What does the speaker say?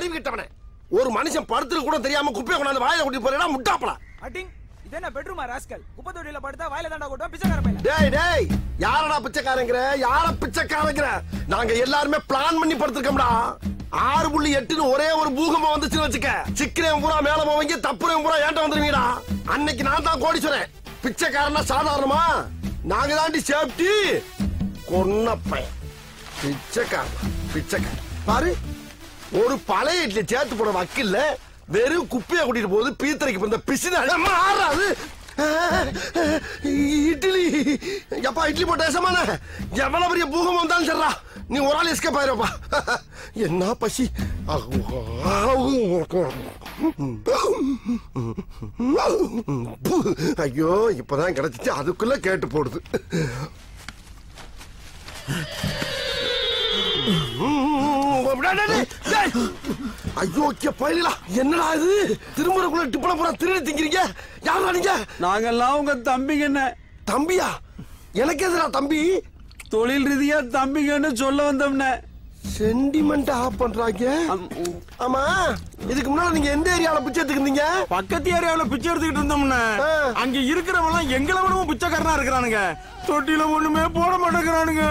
அறிவு கிட்டவனே ஒரு மனுஷன் படுத்துட்டு கூட தெரியாம குப்பையை கொண்டாந்து வாயில கூட்டி போறா முட்டாப்பல அட்டிங் இது என்ன பெட்ரூமா ராஸ்கல் குப்பை தொட்டியில படுத்தா வாயில தாண்டா கொட்டும் பிச்சைக்கார பையல டேய் டேய் யாரடா பிச்சைக்காரங்கிற யார பிச்சைக்காரங்கிற நாங்க எல்லாருமே பிளான் பண்ணி படுத்திருக்கோம்டா ஆறு புள்ளி எட்டுன்னு ஒரே ஒரு பூகம்பம் வந்துச்சுன்னு வச்சுக்க சிக்கிறேன் பூரா மேல போவங்க தப்புறேன் பூரா ஏன்ட்ட வந்துருவீடா அன்னைக்கு நான் தான் கோடீஸ்வரன் பிச்சைக்காரனா சாதாரணமா நாங்க தாண்டி சேஃப்டி கொன்ன பையன் பிச்சைக்காரன் பிச்சைக்காரன் பாரு ஒரு பழைய இட்லி சேர்த்து போட வக்கில்ல வெறும் குப்பையை கூட்டிட்டு போகுது பீத்தரைக்கு பிறந்த பிசின மாறாது இட்லி எப்பா இட்லி போட்ட ஏசமான எவ்வளவு பெரிய பூகம் வந்தாலும் சரிடா நீ ஒரு ஆள் எஸ்கேப் ஆயிருப்பா என்ன பசி ஐயோ இப்பதான் கிடைச்சிச்சு அதுக்குள்ள கேட்டு போடுது டேய், டேய், டேய். ஐயோ பயலா என்னடா இது திருமுறைக்குள்ள டிப்பன பூரா திருடி திங்கிறீங்க யாரா நீங்க நாங்கெல்லாம் உங்க தம்பிங்கண்ணே தம்பியா எனக்கு எதுடா தம்பி தொழில் ரீதியா தம்பிங்கன்னு சொல்ல வந்தோம்னே சென்டிமெண்ட் ஆஃப் பண்றாங்க ஆமா இதுக்கு முன்னால நீங்க எந்த ஏரியால பிச்சை எடுத்துக்கிட்டீங்க பக்கத்து ஏரியாவுல பிச்சை எடுத்துக்கிட்டு இருந்தோம்னு ஆ. அங்க இருக்கிறவங்க எல்லாம் எங்களை விடவும் பிச்சைக்காரனா இருக்கிறானுங்க தொட்டில ஒண்ணுமே போட மாட்டேங்கிறானுங்க